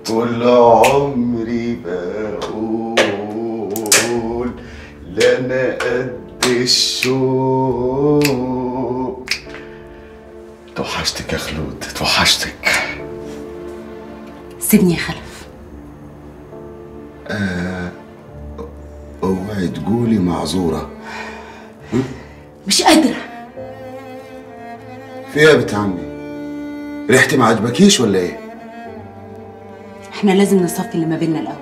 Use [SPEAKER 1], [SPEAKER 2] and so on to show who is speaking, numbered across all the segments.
[SPEAKER 1] طول عمري بقول لا انا قد الشوق توحشتك يا خلود توحشتك
[SPEAKER 2] سيبني يا خلف
[SPEAKER 1] اوعي تقولي معذورة
[SPEAKER 2] مش قادرة
[SPEAKER 1] في ايه يا بنت عمي ريحتي ما عجبكيش ولا ايه
[SPEAKER 2] احنا لازم نصفي اللي ما بيننا الأول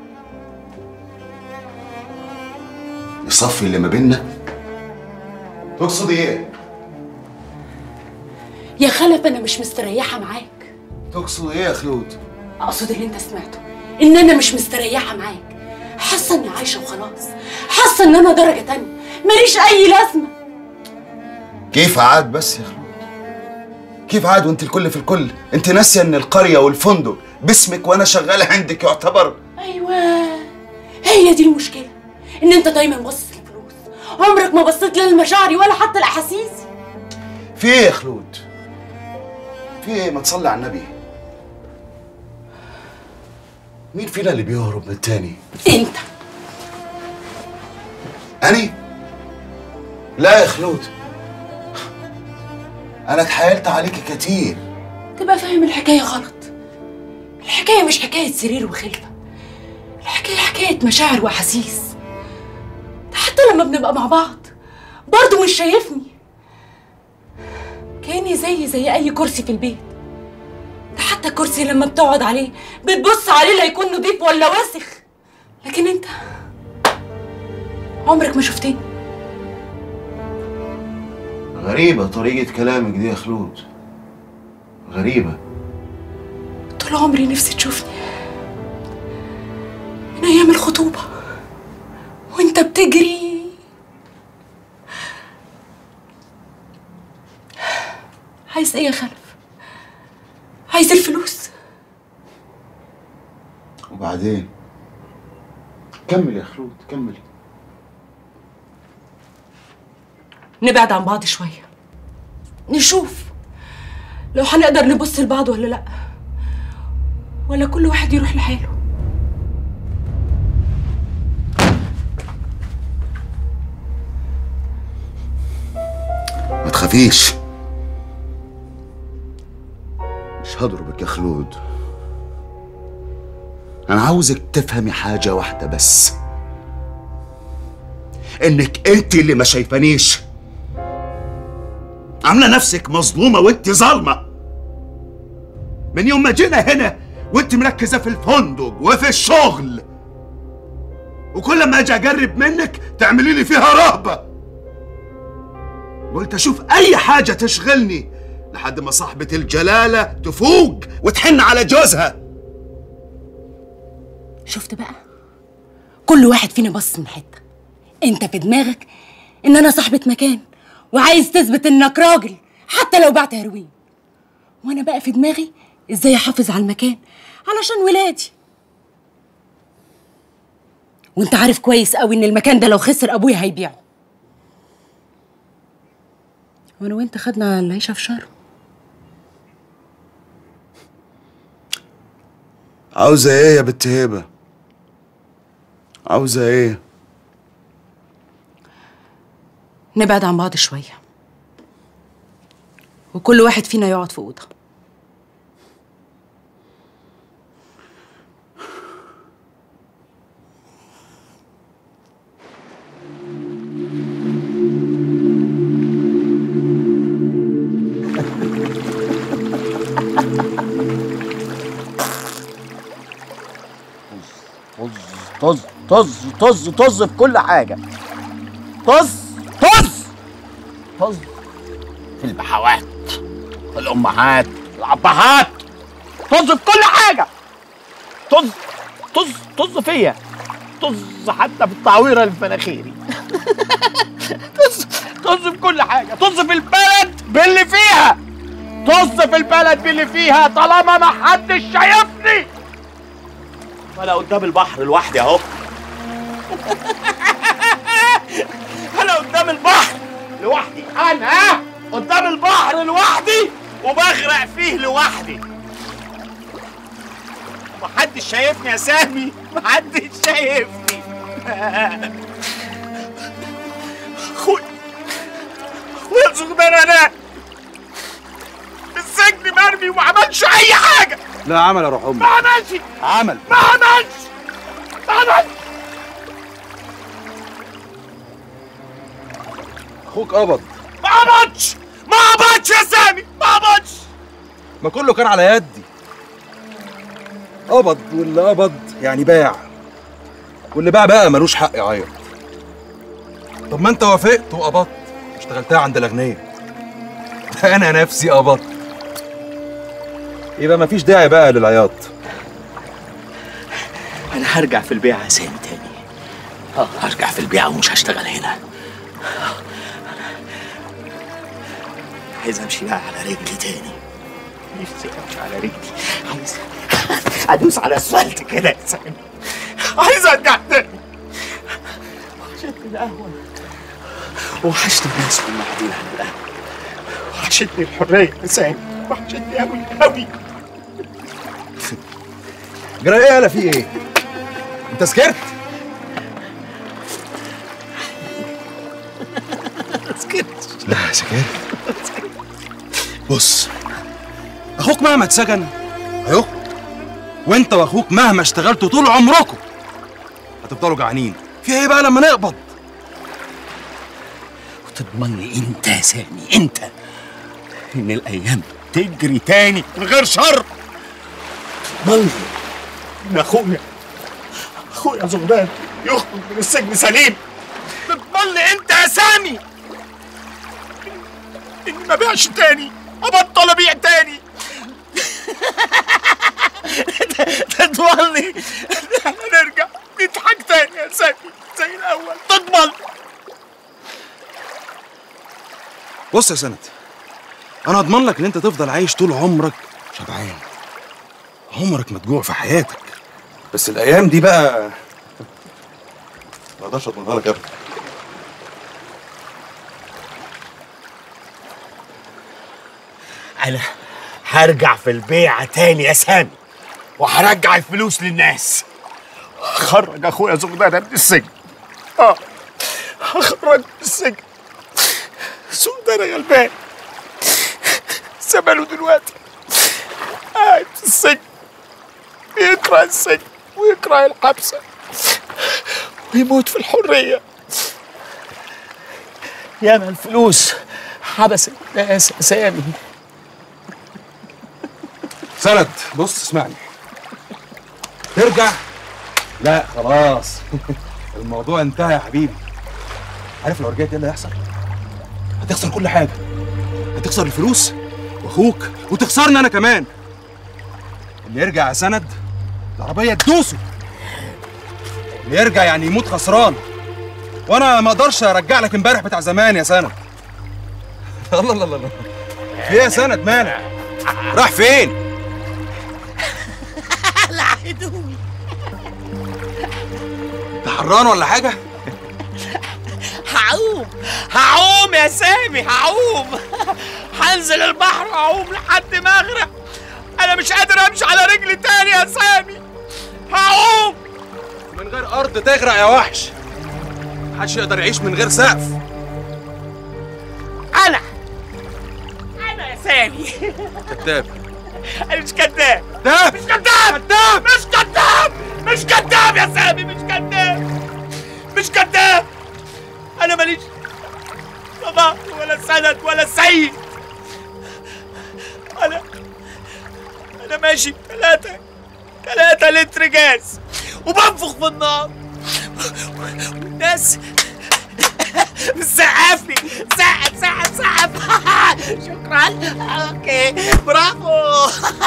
[SPEAKER 1] نصفي اللي ما بيننا تقصدي ايه
[SPEAKER 2] يا خلف أنا مش مستريحة معاك
[SPEAKER 1] تقصدي ايه يا خلود
[SPEAKER 2] أقصد اللي أنت سمعته إن أنا مش مستريحة معاك حاسة إني عايشة وخلاص حاسة إن أنا درجة تانية ماليش أي لازمة
[SPEAKER 1] كيف عاد بس يا خلود كيف عاد وانت الكل في الكل انت ناسيه ان القريه والفندق باسمك وانا شغال عندك يعتبر
[SPEAKER 2] أيوة هي دي المشكلة إن أنت دايما باصص للفلوس عمرك ما بصيت للمشاعري ولا حتى لأحاسيسي
[SPEAKER 1] في ايه يا خلود في ايه ما تصلي على النبي مين فينا اللي بيهرب من التاني
[SPEAKER 2] أنت
[SPEAKER 1] أني؟ لا يا خلود أنا اتحايلت عليكي كتير
[SPEAKER 2] تبقى فاهم الحكاية غلط الحكاية مش حكاية سرير وخلفة الحكاية حكاية مشاعر وأحاسيس ده حتى لما بنبقى مع بعض برضه مش شايفني كأني زي زي أي كرسي في البيت ده حتى الكرسي لما بتقعد عليه بتبص عليه لا يكون نضيف ولا وسخ لكن انت عمرك ما شفتني
[SPEAKER 1] غريبة طريقة كلامك دي يا خلود غريبة
[SPEAKER 2] طول عمري نفسي تشوفني من ايام الخطوبه وانت بتجري عايز ايه يا خلف عايز الفلوس
[SPEAKER 1] وبعدين كمل يا خلود كمل
[SPEAKER 2] نبعد عن بعض شويه نشوف لو هنقدر نبص لبعض ولا لا ولا كل واحد يروح لحاله
[SPEAKER 1] ما تخافيش مش هضربك يا خلود انا عاوزك تفهمي حاجة واحدة بس انك انت اللي ما شايفانيش عاملة نفسك مظلومة وانت ظالمة من يوم ما جينا هنا وانت مركزة في الفندق وفي الشغل وكل ما اجي اجرب منك تعملي لي فيها رهبه قلت اشوف اي حاجه تشغلني لحد ما صاحبة الجلالة تفوق وتحن على جوزها
[SPEAKER 2] شفت بقى كل واحد فينا بص من حته انت في دماغك ان انا صاحبة مكان وعايز تثبت انك راجل حتى لو بعت هيروين وانا بقى في دماغي ازاي احافظ على المكان علشان ولادي وانت عارف كويس قوي ان المكان ده لو خسر ابويا هيبيعه وانا وانت خدنا العيشه في شرم
[SPEAKER 1] عاوزة ايه يا بنت هبة عاوزة ايه
[SPEAKER 2] نبعد عن بعض شويه وكل واحد فينا يقعد في اوضه
[SPEAKER 3] طز طز طز طز في كل حاجة طز طز طز في البحوات في الأمهات الأبهات طز في كل حاجة طز طز طز فيا طز حتى في التعويرة الفناخيري طز طز في كل حاجة طز في البلد باللي فيها طز في البلد باللي فيها طالما ما حدش شايفني انا قدام البحر لوحدي اهو انا قدام البحر لوحدي انا قدام البحر لوحدي وبغرق فيه لوحدي شايفني يا سامي محدش شايفني اخويا اخويا الصغير انا في السجن مرمي وما عملش اي حاجه
[SPEAKER 4] لا عمل يا روح امك
[SPEAKER 3] ما عملش
[SPEAKER 4] عمل
[SPEAKER 3] ما عملش ما عملش
[SPEAKER 4] اخوك قبض
[SPEAKER 3] ما عملش ما عملش يا سامي ما عملش
[SPEAKER 4] ما كله كان على يدي قبض واللي قبض يعني باع واللي باع بقى ملوش حق يعيط طب ما انت وافقت وقبضت اشتغلتها عند الاغنياء ده انا نفسي قبضت يبقى مفيش داعي بقى للعياط
[SPEAKER 3] انا هرجع في البيعه يا سامي تاني اه هرجع في البيعه ومش هشتغل هنا عايز امشي بقى على رجلي تاني نفسي امشي على رجلي عايز ادوس على اسفلت كده يا سامي عايز ارجع تاني وحشتني القهوه وحشتني الناس اللي قاعدين على القهوه وحشتني الحريه يا سامي وحشتني قوي قوي
[SPEAKER 4] جرى ايه يالا في ايه انت سكرت
[SPEAKER 3] سكت
[SPEAKER 4] لا سكرت بص اخوك مهما اتسجن اهو وانت واخوك مهما اشتغلتوا طول عمركم هتفضلوا جعانين في ايه بقى لما نقبض
[SPEAKER 3] وتضمن لي انت يا سامي انت ان الايام تجري تاني من غير شر تضمن لي ان اخويا اخويا زغبان يخرج من السجن سليم تضمن لي انت يا سامي اني ما بيعش تاني ابطل ابيع تاني تضمن لي ان احنا نرجع نضحك تاني يا سامي زي الاول تضمن
[SPEAKER 4] بص يا سند انا اضمن لك ان انت تفضل عايش طول عمرك شبعان عمرك ما تجوع في حياتك بس الايام دي بقى ما اقدرش اضمنها لك ابدا
[SPEAKER 3] انا هرجع في البيعة تاني يا سامي وهرجع الفلوس للناس هخرج اخويا زغدانة من السجن اه هخرج من السجن زغدانة غلبان زمانه دلوقتي قاعد في السجن بيكره السجن ويكره الحبسة ويموت في الحرية ياما الفلوس حبست الناس يا سامي
[SPEAKER 4] سند بص اسمعني ترجع لا خلاص الموضوع انتهى يا حبيبي عارف لو رجعت ايه اللي هيحصل هتخسر كل حاجه هتخسر الفلوس واخوك وتخسرني انا كمان اللي يرجع يا سند العربيه تدوسه اللي يرجع يعني يموت خسران وانا ما اقدرش ارجع لك امبارح بتاع زمان يا سند الله الله الله الله في ايه يا سند مالك راح فين
[SPEAKER 2] هدومي
[SPEAKER 4] انت حران ولا حاجه
[SPEAKER 3] هعوم هعوم يا سامي هعوم هنزل البحر هعوم لحد ما اغرق انا مش قادر امشي على رجلي تاني يا سامي هعوم
[SPEAKER 4] من غير ارض تغرق يا وحش محدش يقدر يعيش من غير سقف
[SPEAKER 3] انا انا يا سامي
[SPEAKER 4] كذاب
[SPEAKER 3] انا مش كذاب
[SPEAKER 4] كذاب
[SPEAKER 3] مش كذاب كذاب مش كذاب مش كذاب يا سامي مش كذاب مش كذاب انا ماليش بابا ولا سند ولا سيد انا انا ماشي ثلاثة ثلاثة لتر جاز وبنفخ في النار والناس بتسقف لي سقف سقف سقف شكرا اوكي برافو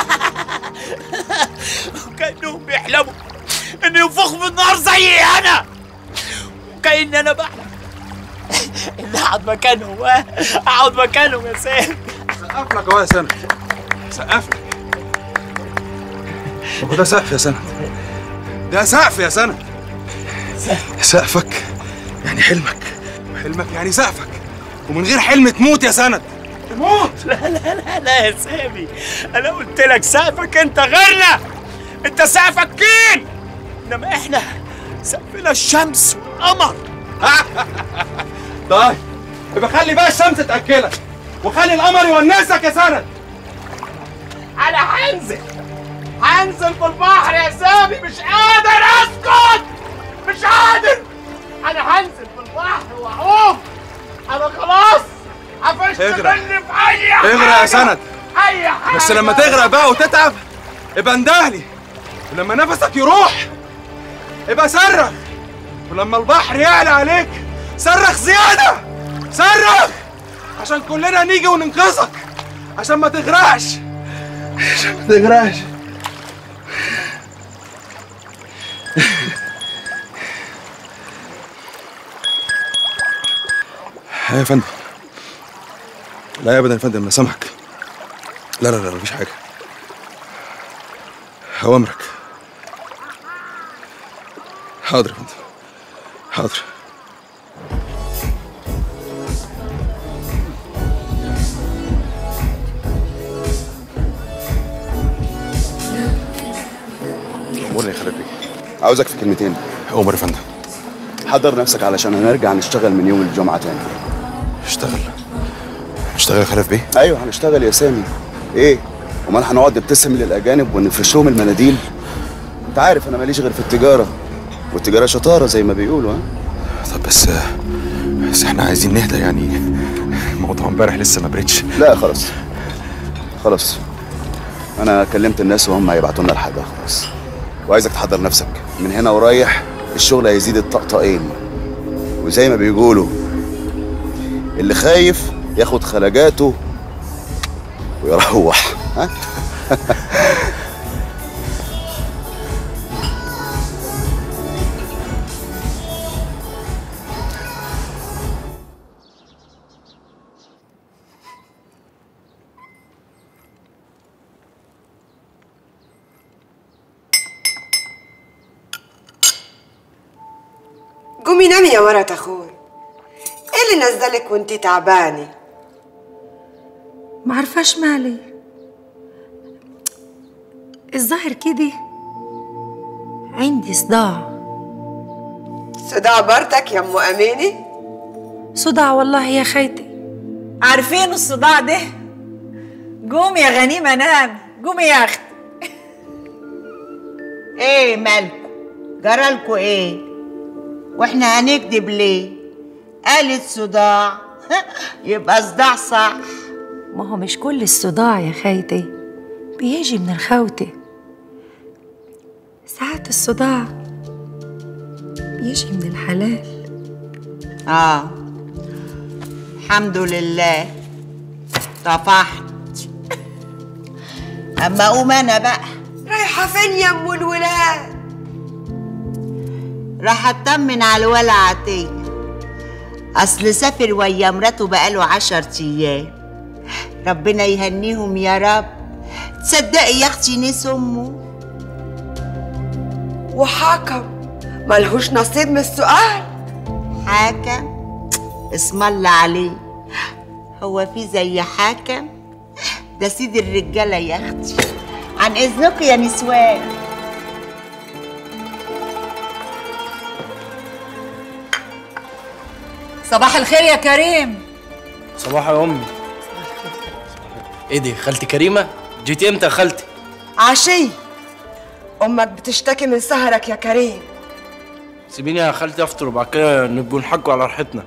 [SPEAKER 3] وكانهم بيحلموا انه ينفخوا في النار زيي انا وكأن انا بحلم ان اقعد مكانهم اقعد مكانهم يا سام
[SPEAKER 4] سقف لك اهو يا سند سقف لك هو ده سقف يا سند ده سقف يا سند سقفك يعني حلمك حلمك يعني سقفك ومن غير حلم تموت يا سند تموت
[SPEAKER 3] لا لا لا لا يا سامي انا قلت لك سقفك انت غيرنا انت سقفك كيل انما احنا سقفنا الشمس والقمر
[SPEAKER 4] طيب يبقى خلي بقى الشمس تاكلك وخلي القمر يونسك يا سند
[SPEAKER 3] انا هنزل هنزل في البحر يا سامي مش قادر اسكت مش قادر انا هنزل في البحر واعوم انا خلاص قفشت
[SPEAKER 4] اغرق.
[SPEAKER 3] مني في اي حاجه
[SPEAKER 4] اغرق يا سند.
[SPEAKER 3] اي حاجه
[SPEAKER 4] بس لما تغرق بقى وتتعب ابقى اندهلي ولما نفسك يروح ابقى صرخ ولما البحر يعلى عليك صرخ زيادة صرخ عشان كلنا نيجي وننقذك عشان ما تغرقش عشان ما تغرقش يا فندم لا ابدا يا فندم لا سامحك لا لا لا مفيش حاجة أوامرك حاضر يا فندم حاضر
[SPEAKER 5] أمورني يا خالد بيه عاوزك في كلمتين
[SPEAKER 4] أمر يا فندم
[SPEAKER 5] حضر نفسك علشان هنرجع نشتغل من يوم الجمعة تاني
[SPEAKER 4] اشتغل اشتغل يا خلف بيه
[SPEAKER 5] أيوه هنشتغل يا سامي إيه؟ أمال هنقعد نبتسم للأجانب ونفرش لهم المناديل؟ أنت عارف أنا ماليش غير في التجارة والتجارة شطارة زي ما بيقولوا ها؟
[SPEAKER 4] طب بس بس احنا عايزين نهدى يعني موضوع امبارح لسه ما بريتش
[SPEAKER 5] لا خلاص خلاص أنا كلمت الناس وهم هيبعتوا لنا الحاجة خلاص وعايزك تحضر نفسك من هنا ورايح الشغل هيزيد الطقطقين وزي ما بيقولوا اللي خايف ياخد خلجاته ويروح ها
[SPEAKER 6] قومي نامي يا مرات اخوي ايه اللي نزلك وانتي تعبانه
[SPEAKER 7] معرفاش مالي الظاهر كده عندي صداع
[SPEAKER 6] صداع برتك يا ام امينه
[SPEAKER 7] صداع والله يا خيتي
[SPEAKER 8] عارفين الصداع ده قومي يا غنيمه نام قومي يا اختي ايه مالكم جرالكوا ايه واحنا هنكدب ليه قالت صداع يبقى صداع صح
[SPEAKER 7] ما هو مش كل الصداع يا خيتي بيجي من الخوتة ساعات الصداع بيجي من الحلال
[SPEAKER 8] اه الحمد لله طفحت اما اقوم انا بقى
[SPEAKER 6] رايحه فين يا ام الولاد
[SPEAKER 8] راح اطمن على الولا عطيه اصل سافر ويا مراته بقاله عشر ايام ربنا يهنيهم يا رب تصدقي يا اختي نسي امه
[SPEAKER 6] وحكم ملهوش نصيب من السؤال
[SPEAKER 8] حاكم اسم الله عليه هو في زي حاكم ده سيد الرجاله يا اختي عن اذنكم يا نسوان
[SPEAKER 2] صباح الخير يا كريم
[SPEAKER 9] صباح يا امي ايه دي خالتي كريمه جيتي امتى يا خالتي
[SPEAKER 6] عشي امك بتشتكي من سهرك يا كريم
[SPEAKER 9] سيبيني يا خالتي افطر وبعد كده نبقوا نحكوا على راحتنا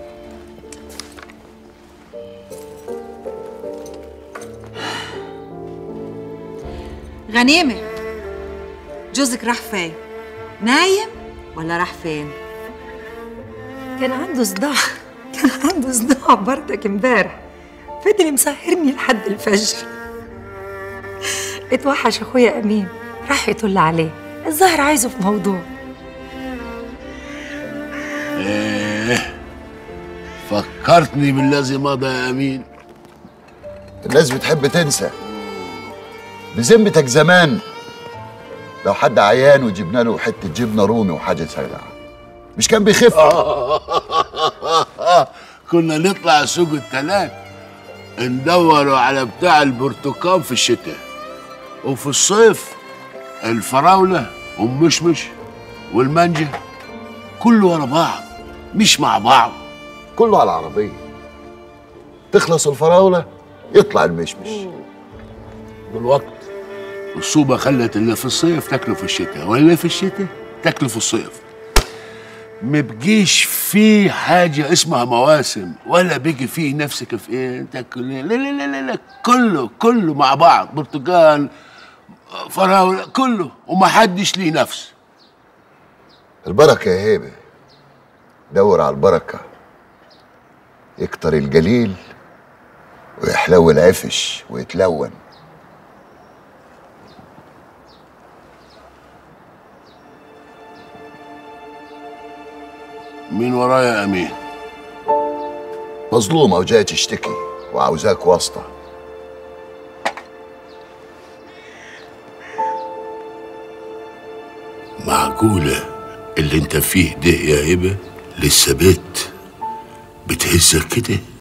[SPEAKER 8] غنيمه جوزك راح فين نايم ولا راح فين
[SPEAKER 7] كان عنده صداع كان عنده صداع برضك امبارح فضل مسهرني لحد الفجر اتوحش اخويا امين راح يطل عليه الظاهر عايزه في موضوع
[SPEAKER 10] فكرتني بالذي مضى يا امين
[SPEAKER 11] الناس بتحب تنسى بذمتك زمان لو حد عيان وجبنا له حته جبنه رومي وحاجه ساقعه مش كان بيخف
[SPEAKER 10] كنا نطلع سوق التلات ندوروا على بتاع البرتقال في الشتاء وفي الصيف الفراولة والمشمش والمانجا كله ورا بعض مش مع بعض
[SPEAKER 11] كله على العربيه تخلص الفراوله يطلع المشمش
[SPEAKER 10] بالوقت الصوبة خلت اللي في الصيف تاكله في الشتاء واللي في الشتاء تاكله في الصيف ما بقيش في حاجة اسمها مواسم ولا بيجي فيه نفسك في ايه تاكل إيه. لا لا لا لا, لا. كله كله مع بعض برتقال فراولة كله ومحدش ليه نفس
[SPEAKER 11] البركه يا هيبه دور على البركه يكتر الجليل ويحلو العفش ويتلون
[SPEAKER 10] مين ورايا يا امين
[SPEAKER 11] مظلومه وجايه تشتكي وعاوزاك واسطه
[SPEAKER 10] معقولة اللي انت فيه ده يا هبة لسه بيت بتهزك كده